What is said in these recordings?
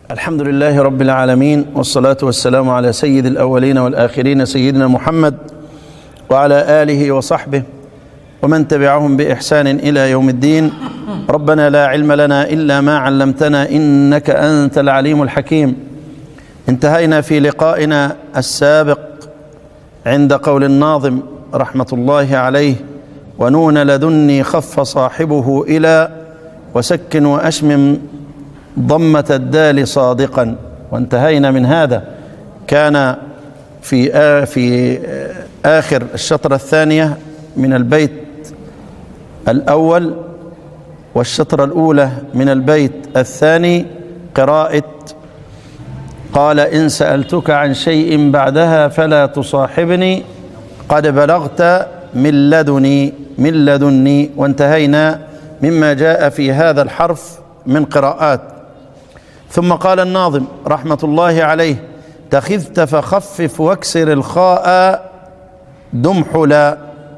الحمد لله رب العالمين والصلاة والسلام على سيد الأولين والآخرين سيدنا محمد وعلى آله وصحبه ومن تبعهم بإحسان إلى يوم الدين ربنا لا علم لنا إلا ما علمتنا إنك أنت العليم الحكيم انتهينا في لقائنا السابق عند قول الناظم رحمة الله عليه ونون لدني خف صاحبه إلى وسكن وأشمم ضمة الدال صادقا وانتهينا من هذا كان في آ في آخر الشطرة الثانية من البيت الأول والشطرة الأولى من البيت الثاني قراءة قال إن سألتك عن شيء بعدها فلا تصاحبني قد بلغت من لدني من لدني وانتهينا مما جاء في هذا الحرف من قراءات ثم قال الناظم رحمة الله عليه تخذت فخفف واكسر الخاء دم حلا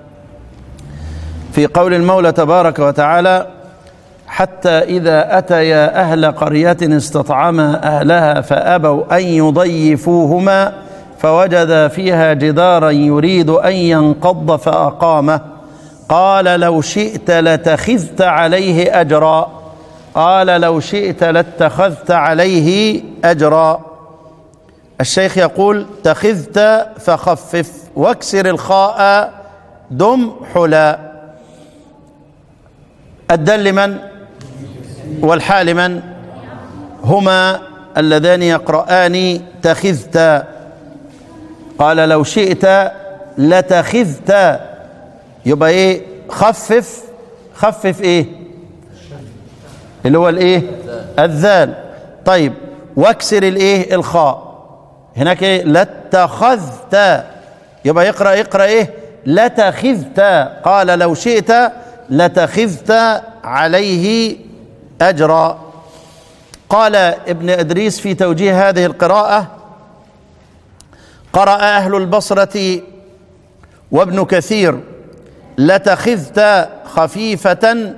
في قول المولى تبارك وتعالى حتى إذا أتيا أهل قرية استطعما أهلها فأبوا أن يضيفوهما فوجد فيها جدارا يريد أن ينقض فأقامه قال لو شئت لتخذت عليه أجرا قال لو شئت لاتخذت عليه أجرا الشيخ يقول تخذت فخفف واكسر الخاء دم حلا الدل لمن والحال لمن هما اللذان يقرآن تخذت قال لو شئت لتخذت يبقى ايه خفف خفف ايه اللي هو الايه الذال طيب واكسر الايه الخاء هناك ايه لاتخذت يبقى يقرا يقرا ايه لتخذت قال لو شئت لتخذت عليه اجرا قال ابن ادريس في توجيه هذه القراءه قرأ أهل البصرة وابن كثير لتخذت خفيفة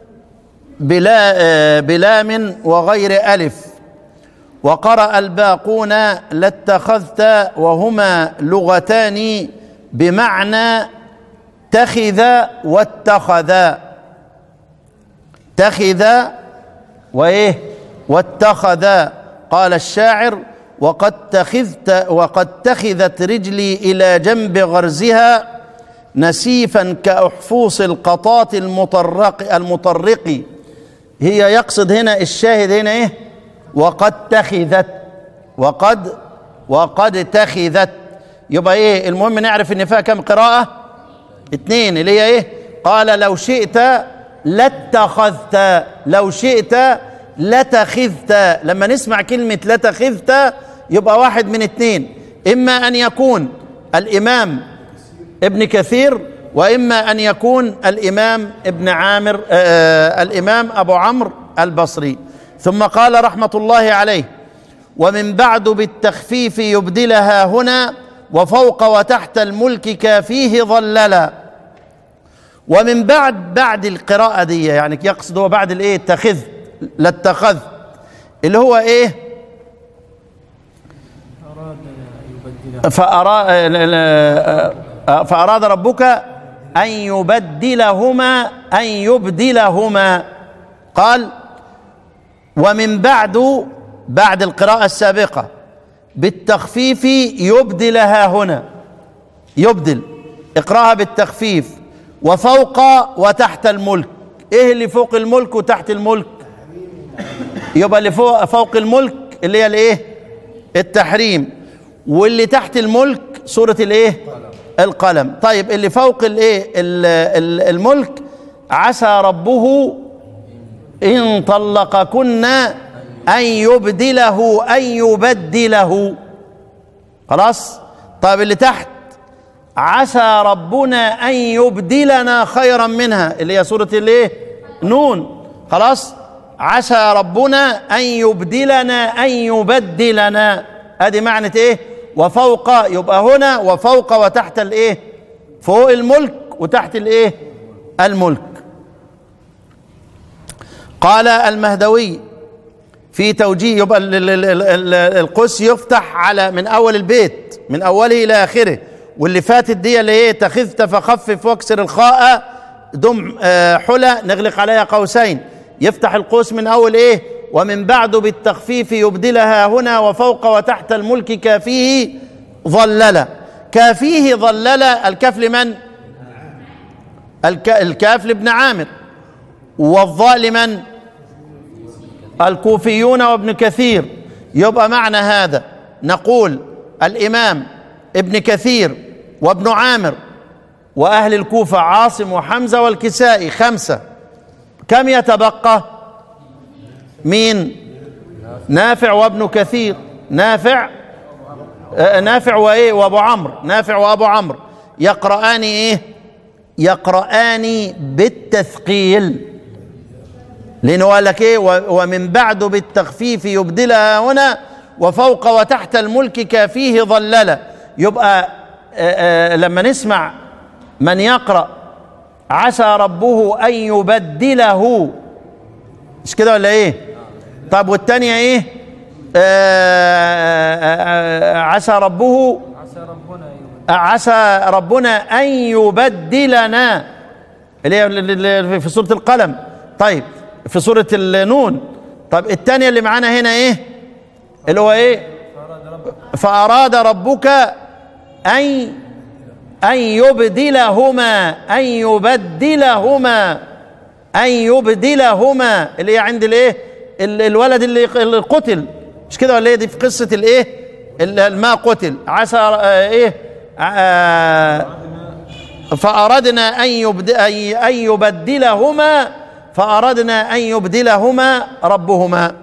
بلا بلام وغير ألف وقرأ الباقون لاتخذت وهما لغتان بمعنى تخذ واتخذ تخذ وإيه واتخذ قال الشاعر وقد تخذت وقد تخذت رجلي الى جنب غرزها نسيفا كأحفوص القطاط المطرق المطرق هي يقصد هنا الشاهد هنا ايه وقد تخذت وقد وقد تخذت يبقى ايه المهم نعرف ان فيها كم قراءة اتنين اللي هي ايه قال لو شئت لاتخذت لو شئت لتخذت لما نسمع كلمة لتخذت يبقى واحد من اتنين إما أن يكون الإمام ابن كثير وإما أن يكون الإمام ابن عامر آه الإمام أبو عمرو البصري ثم قال رحمة الله عليه ومن بعد بالتخفيف يبدلها هنا وفوق وتحت الملك كافيه ظللا ومن بعد بعد القراءة دي يعني يقصد هو بعد الايه اتخذ لاتخذت اللي هو ايه فأراد, فأراد ربك أن يبدلهما أن يبدلهما قال ومن بعد بعد القراءة السابقة بالتخفيف يبدلها هنا يبدل اقراها بالتخفيف وفوق وتحت الملك ايه اللي فوق الملك وتحت الملك يبقى اللي فوق فوق الملك اللي هي الايه التحريم واللي تحت الملك سورة الايه القلم طيب اللي فوق الايه الملك عسى ربه ان طلقكن ان يبدله ان يبدله خلاص طيب اللي تحت عسى ربنا ان يبدلنا خيرا منها اللي هي سورة الايه نون خلاص عسى ربنا ان يبدلنا ان يبدلنا ادي معنى ايه وفوق يبقى هنا وفوق وتحت الايه فوق الملك وتحت الايه الملك قال المهدوي في توجيه يبقى ال- ال- ال- ال- القوس يفتح على من اول البيت من اوله الى اخره واللي فاتت دي اللي ايه تخذت فخفف واكسر الخاء دم آه، حلى نغلق عليها قوسين يفتح القوس من اول ايه ومن بعد بالتخفيف يبدلها هنا وفوق وتحت الملك كافيه ظلل كافيه ظلل الكاف لمن الك... الكاف لابن عامر والظاء لمن الكوفيون وابن كثير يبقى معنى هذا نقول الامام ابن كثير وابن عامر واهل الكوفه عاصم وحمزه والكسائي خمسه كم يتبقى مين نافع وابن كثير نافع آه، نافع وايه وابو عمرو نافع وابو عمرو يقرآن ايه يقرآن بالتثقيل لانه قال لك ايه و- ومن بعد بالتخفيف يبدلها هنا وفوق وتحت الملك كافيه ظلل يبقى آه، آه، لما نسمع من يقرأ عسى ربه ان يبدله مش كده ولا ايه طب والتانية ايه آه آه آه عسى ربه عسى ربنا ان يبدلنا اللي هي اللي في سورة القلم طيب في سورة النون طب التانية اللي معانا هنا ايه اللي هو ايه فأراد ربك أن أن يبدلهما أن يبدلهما أن يبدلهما اللي هي عند الايه ال- الولد اللي اللي قتل مش كده ولا ايه دي في قصة الايه ال- ما قتل عسى آه، ايه آه، فأردنا أن يبد- أن- أن يبدلهما فأردنا أن يبدلهما ربهما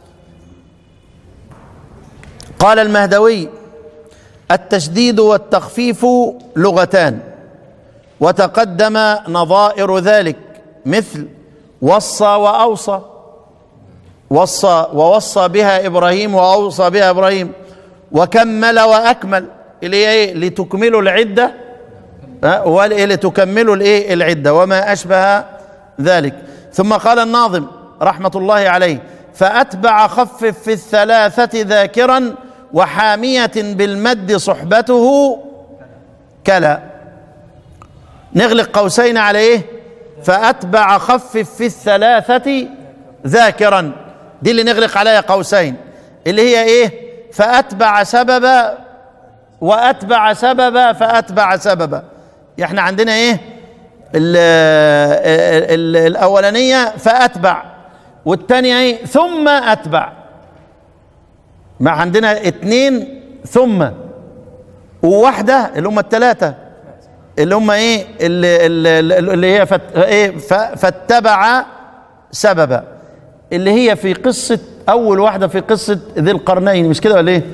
قال المهدوي التشديد والتخفيف لغتان وتقدم نظائر ذلك مثل وصى وأوصى وصى ووصى بها إبراهيم وأوصى بها إبراهيم وكمل وأكمل اللي هي إيه لتكملوا العدة ها، ولا- لتكملوا الايه العده وما اشبه ذلك ثم قال الناظم رحمه الله عليه فاتبع خفف في الثلاثه ذاكرا وحاميه بالمد صحبته كلا نغلق قوسين على ايه فاتبع خفف في الثلاثه ذاكرا دي اللي نغلق عليها قوسين اللي هي ايه فاتبع سببا واتبع سببا فاتبع سببا احنا عندنا ايه ال ال ال الاولانيه فاتبع والثانيه ايه ثم اتبع ما عندنا اتنين ثم وواحده اللي هم الثلاثه اللي هم ايه اللي, اللي, اللي هي فت ايه ف- فاتبع سببا اللي هي في قصه اول واحده في قصه ذي القرنين مش كده ولا ايه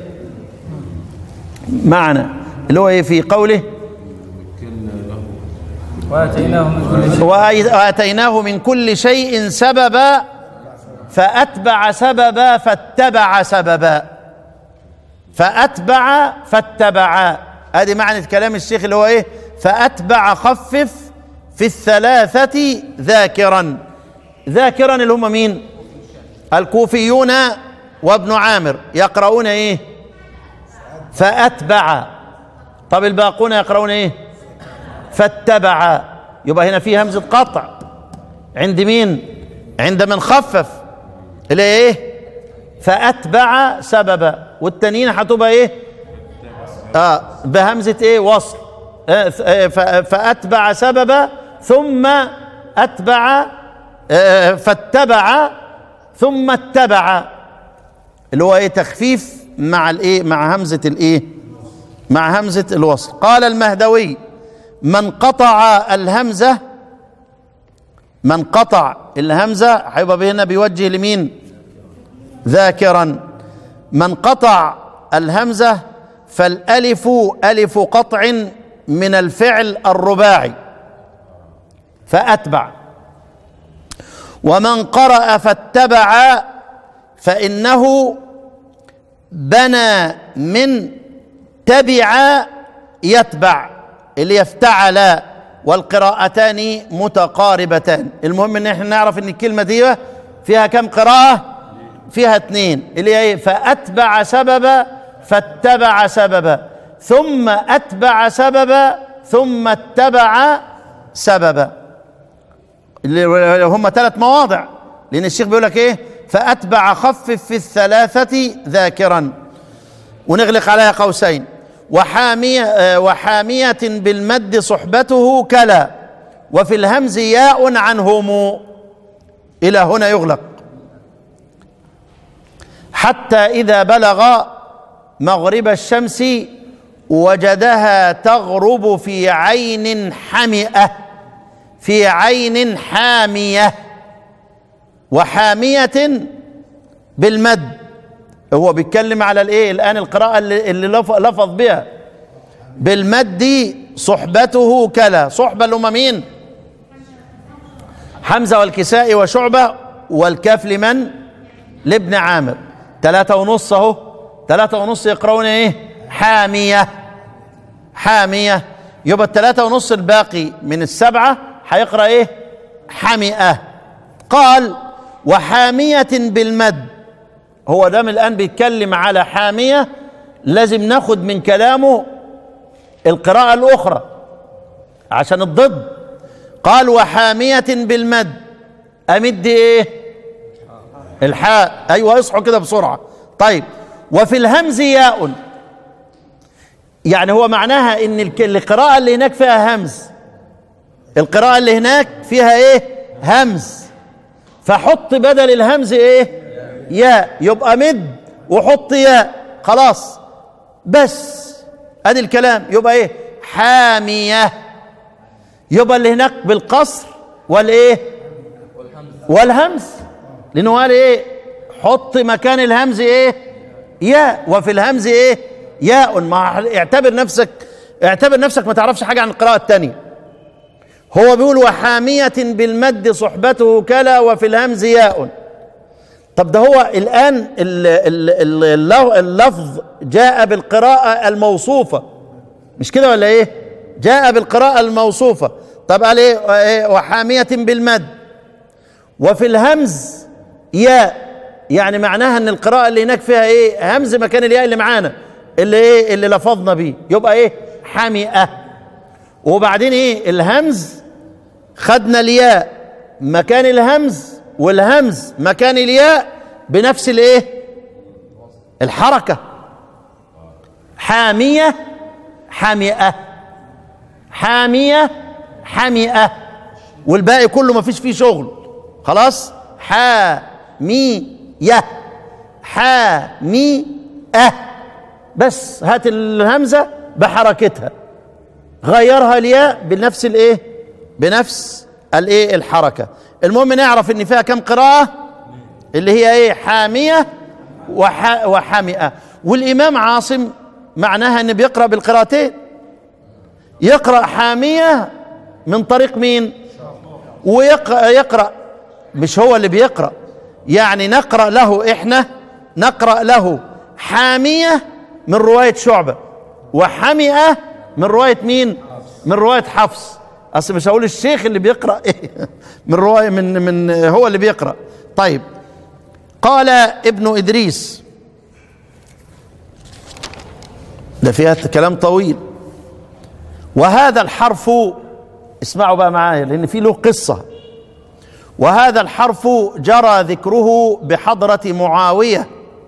معنى اللي هو ايه في قوله واتيناه من كل شيء وآي- واتيناه من كل شيء سببا فاتبع سببا فاتبع سببا فاتبع فاتبع ادي معنى كلام الشيخ اللي هو ايه فاتبع خفف في الثلاثه ذاكرا ذاكرا اللي هم مين الكوفيون وابن عامر يقرؤون ايه فاتبع طب الباقون يقرؤون ايه فاتبع يبقى هنا في همزة قطع عند مين عند من خفف اللي هي ايه فأتبع سببا والتانيين هتبقى ايه اه بهمزة ايه وصل آه ف- آه، ف- فأتبع سببا ثم أتبع آه، فاتبع ثم اتبع اللي هو ايه تخفيف مع الايه مع همزة الايه مع همزة الوصل قال المهدوي من قطع الهمزة من قطع الهمزة هيبقى هنا بيوجه لمين ذاكرا من قطع الهمزة فالألف ألف قطع من الفعل الرباعي فأتبع ومن قرأ فاتبع فإنه بنى من تبع يتبع اللي يفتعل والقراءتان متقاربتان المهم ان احنا نعرف ان الكلمه دي فيها كم قراءه فيها اتنين اللي هي ايه فأتبع سببا فاتبع سببا ثم أتبع سببا ثم اتبع سببا اللي هم ثلاث مواضع لأن الشيخ بيقول لك ايه فأتبع خفف في الثلاثة ذاكرا ونغلق عليها قوسين وحامية آه، وحامية بالمد صحبته كلا وفي الهمز ياء عنهم إلى هنا يغلق حتى إذا بلغ مغرب الشمس وجدها تغرب في عين حمئة في عين حامية وحامية بالمد هو بيتكلم على الايه الان القراءة اللي, اللي لف- لفظ بها بالمد صحبته كلا صحبة اللي هم مين حمزة والكساء وشعبة والكاف لمن لابن عامر ثلاثة ونص اهو ثلاثة ونص يقرؤون ايه حامية حامية يبقى الثلاثة ونص الباقي من السبعة هيقرأ ايه حمئة قال وحامية بالمد هو دام الآن بيتكلم على حامية لازم ناخد من كلامه القراءة الأخرى عشان الضد قال وحامية بالمد أمد إيه الحاء أيوة اصحوا كده بسرعة طيب وفي الهمز ياء يعني هو معناها ان الك- القراءة اللي هناك فيها همز القراءة اللي هناك فيها ايه همز فحط بدل الهمز ايه ياء يبقى مد وحط ياء خلاص بس ادي الكلام يبقى ايه حامية يبقى اللي هناك بالقصر والايه والهمز لانه قال ايه حط مكان الهمز ايه ياء وفي الهمز ايه ياء ما اعتبر نفسك اعتبر نفسك ما تعرفش حاجه عن القراءه الثانيه هو بيقول وحامية بالمد صحبته كلا وفي الهمز ياء طب ده هو الآن ال- ال- ال- اللفظ جاء بالقراءة الموصوفة مش كده ولا ايه جاء بالقراءة الموصوفة طب قال ايه إيه؟ وحامية بالمد وفي الهمز ياء يعني معناها ان القراءة اللي هناك فيها ايه همز مكان الياء اللي معانا اللي ايه اللي لفظنا بيه يبقى ايه حمئة وبعدين ايه الهمز خدنا الياء مكان الهمز والهمز مكان الياء بنفس الايه الحركة حامية حمئة حامية حمئة والباقي كله ما فيش فيه شغل خلاص حامية حامية بس هات الهمزة بحركتها غيرها الياء بنفس الايه بنفس الايه الحركه المهم نعرف ان فيها كم قراءه اللي هي ايه حاميه وح وحامئه والامام عاصم معناها ان بيقرا بالقراءتين يقرا حاميه من طريق مين ويقرا يقرا مش هو اللي بيقرا يعني نقرا له احنا نقرا له حاميه من روايه شعبه وحمئه من روايه مين من روايه حفص اصل مش هقول الشيخ اللي بيقرا ايه من روايه من من هو اللي بيقرا طيب قال ابن ادريس ده فيها كلام طويل وهذا الحرف اسمعوا بقى معايا لان في له قصه وهذا الحرف جرى ذكره بحضره معاويه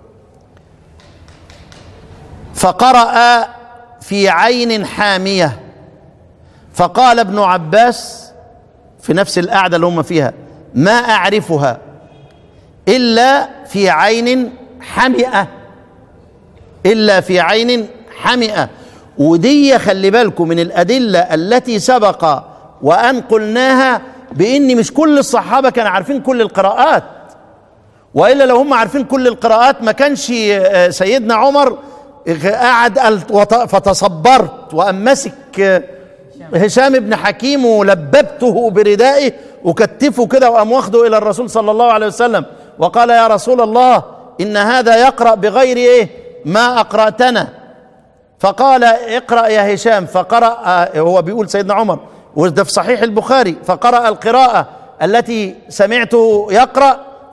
فقرأ في عين حاميه فقال ابن عباس في نفس القعده اللي هم فيها ما اعرفها الا في عين حمئه الا في عين حمئه ودي خلي بالكم من الادله التي سبق وان قلناها بان مش كل الصحابه كانوا عارفين كل القراءات والا لو هم عارفين كل القراءات ما كانش آه، سيدنا عمر قعد قال وط- فتصبرت وأن مسك آه، هشام بن حكيم ولببته بردائه وكتفه كده وقام واخده الى الرسول صلى الله عليه وسلم وقال يا رسول الله ان هذا يقرا بغير ايه ما اقراتنا فقال اقرا يا هشام فقرا آه، هو بيقول سيدنا عمر وده في صحيح البخاري فقرا القراءه التي سمعته يقرا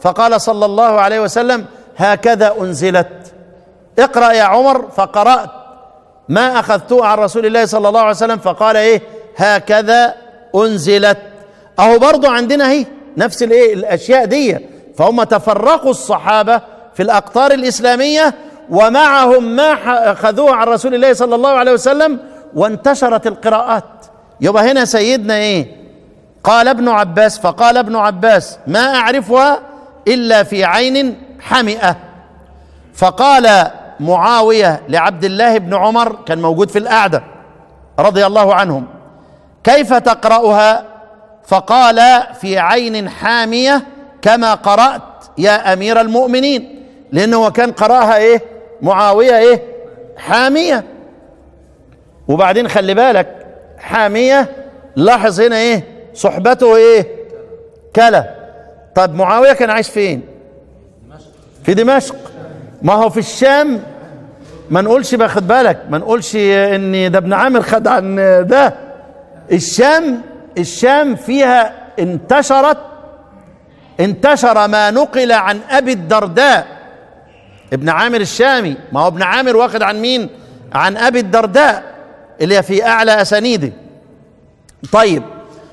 فقال صلى الله عليه وسلم هكذا انزلت اقرا يا عمر فقرات ما اخذته عن رسول الله صلى الله عليه وسلم فقال ايه هكذا انزلت اهو برضو عندنا اهي نفس الايه الاشياء دي فهم تفرقوا الصحابه في الاقطار الاسلاميه ومعهم ما اخذوه عن رسول الله صلى الله عليه وسلم وانتشرت القراءات يبقى هنا سيدنا ايه قال ابن عباس فقال ابن عباس ما اعرفها الا في عين حمئه فقال معاويه لعبد الله بن عمر كان موجود في القعده رضي الله عنهم كيف تقراها فقال في عين حاميه كما قرات يا امير المؤمنين لانه هو كان قراها ايه معاويه ايه حاميه وبعدين خلي بالك حاميه لاحظ هنا ايه صحبته ايه كلا طب معاويه كان عايش فين في دمشق ما هو في الشام ما نقولش باخد بالك ما نقولش ان ده ابن عامر خد عن ده الشام الشام فيها انتشرت انتشر ما نقل عن ابي الدرداء ابن عامر الشامي ما هو ابن عامر واخد عن مين عن ابي الدرداء اللي في اعلى اسانيده طيب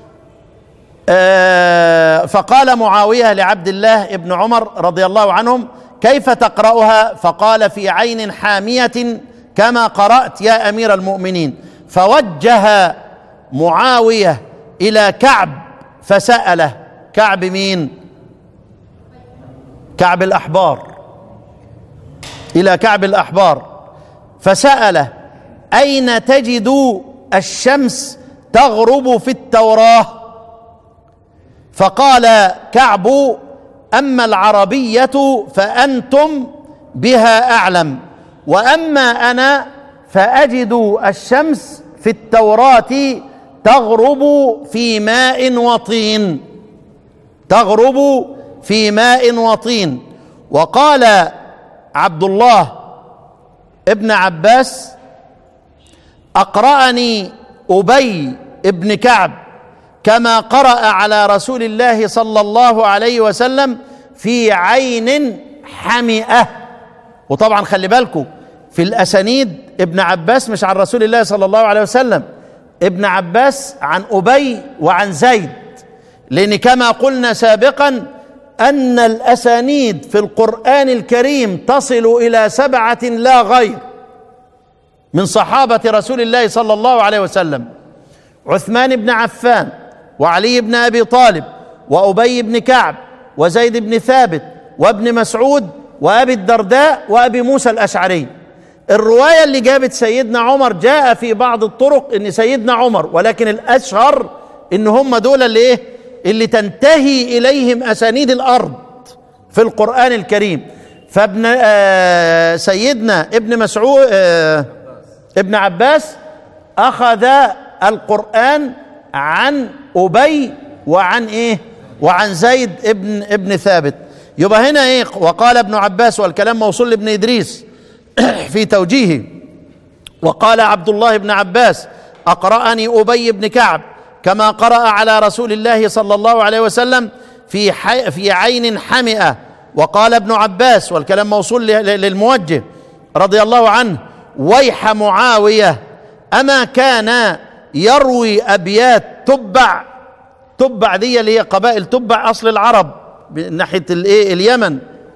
آه فقال معاويه لعبد الله ابن عمر رضي الله عنهم كيف تقراها فقال في عين حاميه كما قرات يا امير المؤمنين فوجه معاويه الى كعب فساله كعب مين كعب الاحبار الى كعب الاحبار فساله اين تجد الشمس تغرب في التوراه فقال كعب اما العربيه فانتم بها اعلم واما انا فاجد الشمس في التوراه تغرب في ماء وطين تغرب في ماء وطين وقال عبد الله ابن عباس اقراني ابي ابن كعب كما قرا على رسول الله صلى الله عليه وسلم في عين حمئه وطبعا خلي بالكم في الاسانيد ابن عباس مش عن رسول الله صلى الله عليه وسلم ابن عباس عن ابي وعن زيد لان كما قلنا سابقا ان الاسانيد في القران الكريم تصل الى سبعه لا غير من صحابه رسول الله صلى الله عليه وسلم عثمان بن عفان وعلي بن ابي طالب وابي بن كعب وزيد بن ثابت وابن مسعود وابي الدرداء وابي موسى الاشعري الروايه اللي جابت سيدنا عمر جاء في بعض الطرق ان سيدنا عمر ولكن الاشهر ان هم دول اللي ايه اللي تنتهي اليهم اسانيد الارض في القران الكريم فابن آه سيدنا ابن مسعود آه ابن عباس اخذ القران عن ابي وعن ايه وعن زيد ابن ابن ثابت يبقى هنا ايه وقال ابن عباس والكلام موصول لابن ادريس في توجيهه وقال عبد الله بن عباس اقراني ابي بن كعب كما قرأ على رسول الله صلى الله عليه وسلم في حي في عين حمئة وقال ابن عباس والكلام موصول للموجه رضي الله عنه ويح معاوية أما كان يروي أبيات تبع تبع دي اللي هي قبائل تبع أصل العرب من ناحية الإيه اليمن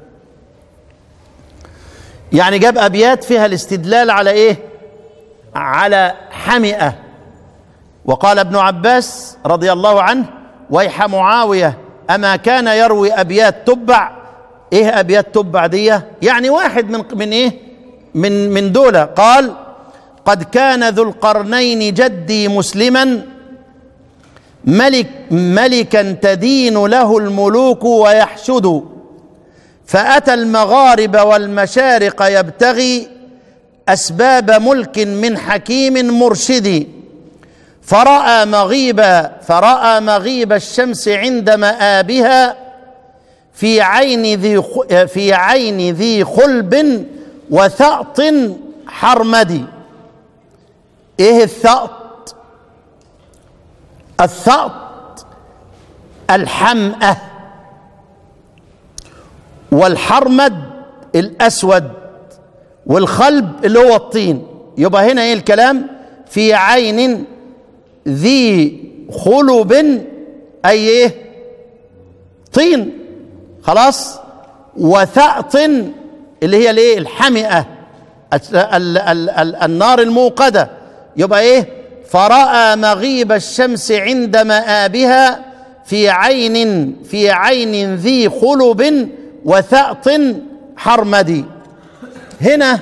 يعني جاب أبيات فيها الاستدلال على إيه على حمئة وقال ابن عباس رضي الله عنه ويح معاويه اما كان يروي ابيات تبع ايه ابيات تبع دي يعني واحد من من ايه من من دول قال قد كان ذو القرنين جدي مسلما ملك ملكا تدين له الملوك ويحشد فاتى المغارب والمشارق يبتغي اسباب ملك من حكيم مرشد فراى مغيب فراى مغيب الشمس عند مآبها في عين ذي في عين ذي خلب وثأط حرمدي ايه الثأط الثأط الحمأة والحرمد الاسود والخلب اللي هو الطين يبقى هنا ايه الكلام في عين ذي خلب اي ايه طين خلاص وثأط اللي هي الايه الحمئه ال- ال- ال- ال- النار الموقده يبقى ايه فراى مغيب الشمس عند مآبها في عين في عين ذي خلب وثأط حرمدي هنا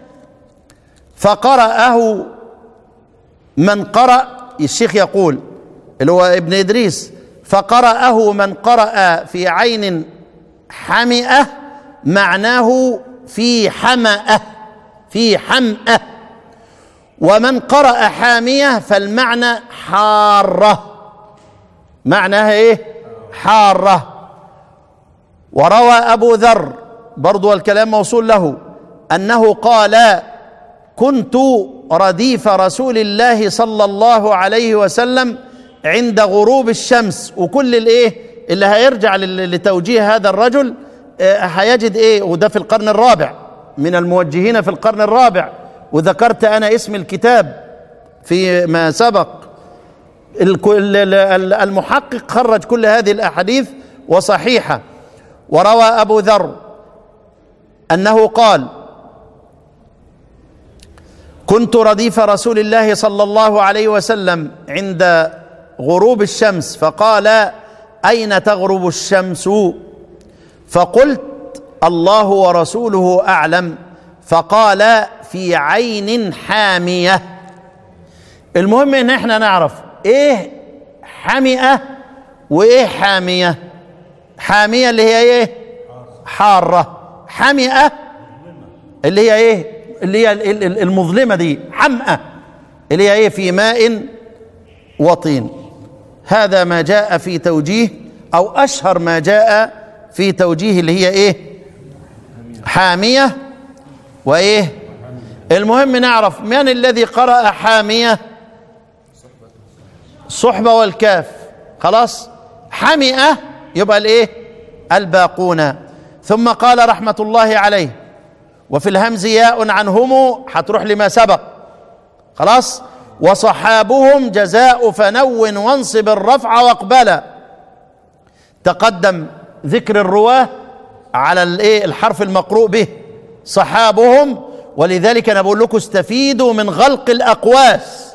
فقرأه من قرأ الشيخ يقول اللي هو ابن إدريس فقرأه من قرأ في عين حمئة معناه في حمأة في حمأة ومن قرأ حامية فالمعنى حارة معناها ايه حارة وروى أبو ذر برضو الكلام موصول له أنه قال كنت رديف رسول الله صلى الله عليه وسلم عند غروب الشمس وكل الايه اللي هيرجع لل- لتوجيه هذا الرجل آه، هيجد ايه وده في القرن الرابع من الموجهين في القرن الرابع وذكرت انا اسم الكتاب في ما سبق الك- ال- ال- ال- المحقق خرج كل هذه الاحاديث وصحيحه وروى ابو ذر انه قال كنت رديف رسول الله صلى الله عليه وسلم عند غروب الشمس فقال اين تغرب الشمس فقلت الله ورسوله اعلم فقال في عين حاميه المهم ان احنا نعرف ايه حمئه وايه حاميه حاميه اللي هي ايه حاره حمئه اللي هي ايه اللي هي ال- ال- المظلمه دي حمأة اللي هي ايه في ماء وطين هذا ما جاء في توجيه او اشهر ما جاء في توجيه اللي هي ايه حاميه وايه المهم نعرف من الذي قرأ حاميه صحبه والكاف خلاص حمئه يبقى الايه الباقون ثم قال رحمه الله عليه وفي الهمز ياء عنهم هتروح لما سبق خلاص وصحابهم جزاء فنو وانصب الرفع واقبلا تقدم ذكر الرواه على الايه الحرف المقروء به صحابهم ولذلك انا بقول لكم استفيدوا من غلق الاقواس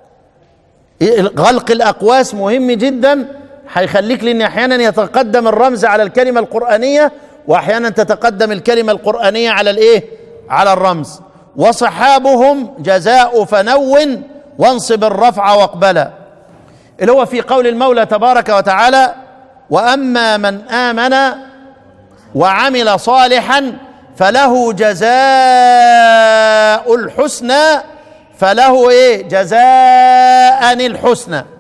غلق الاقواس مهم جدا هيخليك لان احيانا يتقدم الرمز على الكلمه القرانيه واحيانا تتقدم الكلمه القرانيه على الايه على الرمز وصحابهم جزاء فنو وانصب الرفع واقبلا اللي هو في قول المولى تبارك وتعالى واما من امن وعمل صالحا فله جزاء الحسنى فله ايه جزاء الحسنى